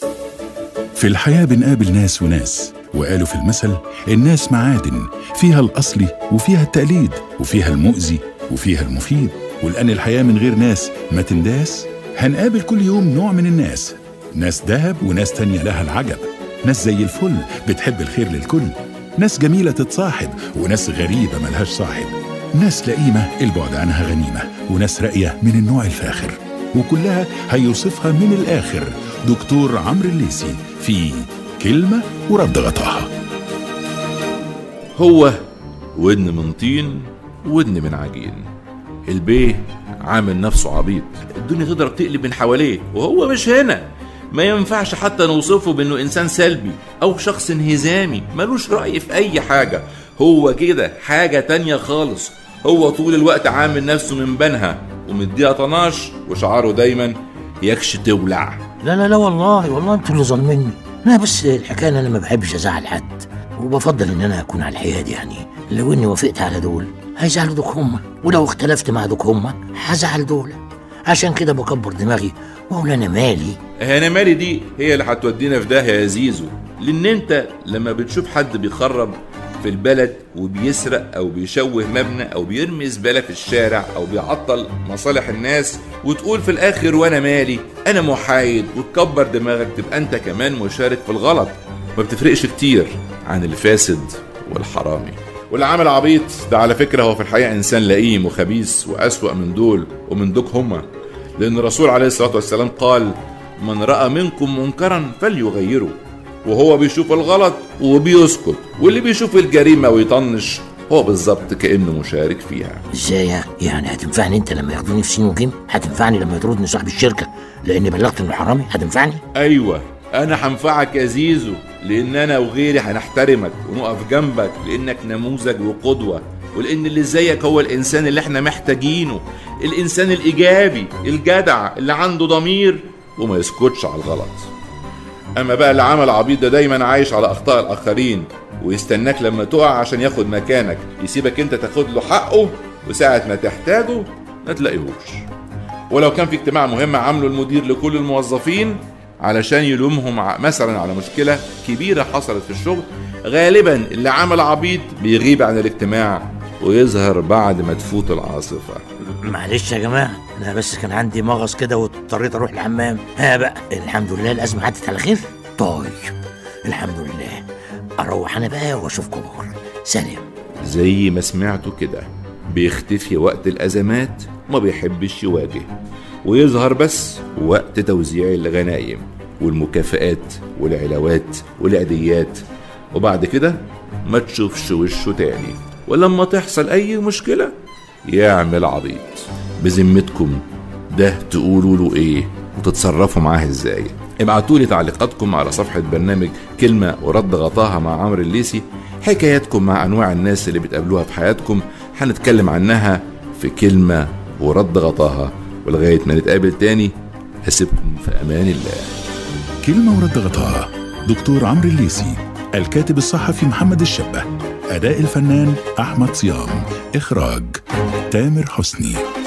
في الحياة بنقابل ناس وناس وقالوا في المثل الناس معادن فيها الأصلي وفيها التقليد وفيها المؤذي وفيها المفيد ولأن الحياة من غير ناس ما تنداس هنقابل كل يوم نوع من الناس ناس دهب وناس تانية لها العجب ناس زي الفل بتحب الخير للكل ناس جميلة تتصاحب وناس غريبة ملهاش صاحب ناس لئيمة البعد عنها غنيمة وناس راقية من النوع الفاخر وكلها هيوصفها من الآخر دكتور عمرو الليسي في كلمة ورد غطاها هو ودن من طين ودن من عجين البيه عامل نفسه عبيط الدنيا تقدر تقلب من حواليه وهو مش هنا ما ينفعش حتى نوصفه بانه انسان سلبي او شخص انهزامي ملوش رأي في اي حاجة هو كده حاجة تانية خالص هو طول الوقت عامل نفسه من بنها ومديها طناش وشعاره دايما يكش تولع لا لا لا والله والله انتوا اللي ظالميني لا بس الحكايه ان انا ما بحبش ازعل حد وبفضل ان انا اكون على الحياد يعني لو اني وافقت على دول هيزعلوا دوك هما ولو اختلفت مع دوك هما هزعل دول عشان كده بكبر دماغي واقول انا مالي انا مالي دي هي اللي هتودينا في داهيه يا زيزو لان انت لما بتشوف حد بيخرب في البلد وبيسرق او بيشوه مبنى او بيرمي زباله في الشارع او بيعطل مصالح الناس وتقول في الاخر وانا مالي انا محايد وتكبر دماغك تبقى انت كمان مشارك في الغلط ما بتفرقش كتير عن الفاسد والحرامي واللي عامل عبيط ده على فكره هو في الحقيقه انسان لئيم وخبيث واسوا من دول ومن دوك هما لان الرسول عليه الصلاه والسلام قال من راى منكم منكرا فليغيره وهو بيشوف الغلط وبيسكت واللي بيشوف الجريمه ويطنش هو بالظبط كانه مشارك فيها ازاي يعني هتنفعني انت لما ياخدوني في سين وجيم هتنفعني لما يطردني صاحب الشركه لاني بلغت انه حرامي هتنفعني ايوه انا هنفعك يا زيزو لان انا وغيري هنحترمك ونقف جنبك لانك نموذج وقدوه ولان اللي زيك هو الانسان اللي احنا محتاجينه الانسان الايجابي الجدع اللي عنده ضمير وما يسكتش على الغلط اما بقى اللي عمل عبيط ده دايما عايش على اخطاء الاخرين ويستناك لما تقع عشان ياخد مكانك يسيبك انت تاخد له حقه وساعة ما تحتاجه ما تلاقيهوش ولو كان في اجتماع مهم عامله المدير لكل الموظفين علشان يلومهم ع- مثلا على مشكلة كبيرة حصلت في الشغل غالبا اللي عمل عبيط بيغيب عن الاجتماع ويظهر بعد ما تفوت العاصفة معلش يا جماعه انا بس كان عندي مغص كده واضطريت اروح الحمام ها بقى الحمد لله الازمه عدت على خير طيب الحمد لله اروح انا بقى واشوفكم بكره سلام زي ما سمعتوا كده بيختفي وقت الأزمات وما بيحبش يواجه ويظهر بس وقت توزيع الغنايم والمكافآت والعلاوات والعيديات وبعد كده ما تشوفش وشه تاني ولما تحصل أي مشكلة يعمل عبيط بذمتكم ده تقولوا له إيه وتتصرفوا معاه إزاي ابعتوا لي تعليقاتكم على صفحة برنامج كلمة ورد غطاها مع عمرو الليسي حكاياتكم مع أنواع الناس اللي بتقابلوها في حياتكم هنتكلم عنها في كلمة ورد غطاها ولغاية ما نتقابل تاني أسيبكم في أمان الله كلمة ورد غطاها دكتور عمرو الليسي الكاتب الصحفي محمد الشبه أداء الفنان أحمد صيام إخراج تامر حسني